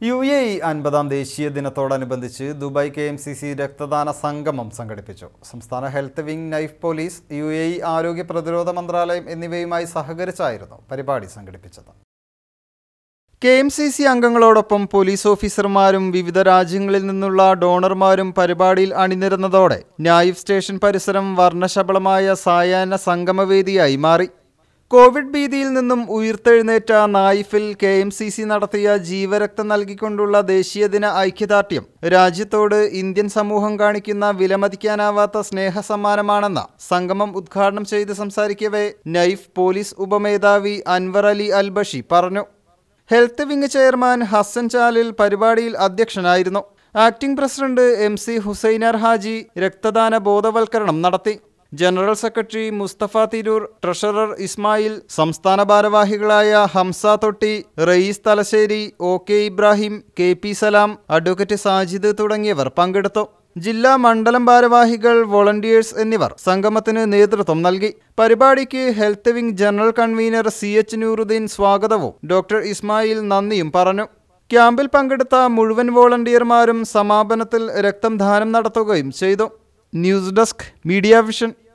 U A E അൻപതാം ദേശീയ ദിനത്തോടനുബന്ധിച്ച് Dubai K M C C രക്തദാന സംഗമം സംഘടിപ്പിച്ചു സംസ്ഥാന health wing Naif police U A E ആരോഗ്യ പ്രതിരോധ മന്ത്രാലയം എന്നിവയുമായി സഹകരിച്ചായിരുന്നു പരിപാടി സംഘടിപ്പിച്ചത് കെ എം സി സി അംഗങ്ങളോടൊപ്പം പോലീസ് ഓഫീസർമാരും വിവിധ രാജ്യങ്ങളിൽ നിന്നുള്ള ഡോണർമാരും പരിപാടിയിൽ അണിനിരന്നതോടെ നായിഫ് സ്റ്റേഷൻ പരിസരം വർണ്ണശബളമായ സായാഹ്ന സംഗമവേദിയായി മാറി കോവിഡ് ഭീതിയിൽ നിന്നും ഉയർത്തെഴുന്നേറ്റ നായിഫിൽ കെ എം സി സി നടത്തിയ ജീവരക്തം നൽകിക്കൊണ്ടുള്ള ദേശീയദിന ഐക്യദാർഢ്യം രാജ്യത്തോട് ഇന്ത്യൻ സമൂഹം കാണിക്കുന്ന വിലമതിക്കാനാവാത്ത സ്നേഹസമ്മാനമാണെന്ന് സംഗമം ഉദ്ഘാടനം ചെയ്ത് സംസാരിക്കവേ നൈഫ് പോലീസ് ഉപമേധാവി അൻവർ അലി അൽബഷി പറഞ്ഞു health wing chairman Hasan Chalil പരിപാടിയിൽ അധ്യക്ഷനായിരുന്നു acting president M C Hussainar Haji രക്തദാന ബോധവൽക്കരണം നടത്തി general secretary Mustafa Tirur treasurer Ismail സംസ്ഥാന ഭാരവാഹികളായ Hamza Thotti Rayees Thalassery O K Ibrahim K P Salam advocate Sajid തുടങ്ങിയവർ പങ്കെടുത്തു ജില്ലാ മണ്ഡലം ഭാരവാഹികൾ വോളണ്ടിയേഴ്സ് എന്നിവർ സംഗമത്തിന് നേതൃത്വം നൽകി പരിപാടിക്ക് health wing general convener C H Nooruddeen സ്വാഗതവും ഡോക്ടർ ഇസ്മായിൽ നന്ദിയും പറഞ്ഞു ക്യാമ്പിൽ പങ്കെടുത്ത മുഴുവൻ വോളണ്ടിയർമാരും സമാപനത്തിൽ രക്തം ദാനം നടത്തുകയും ചെയ്തു ന്യൂസ് ഡെസ്ക് മീഡിയ വിഷൻ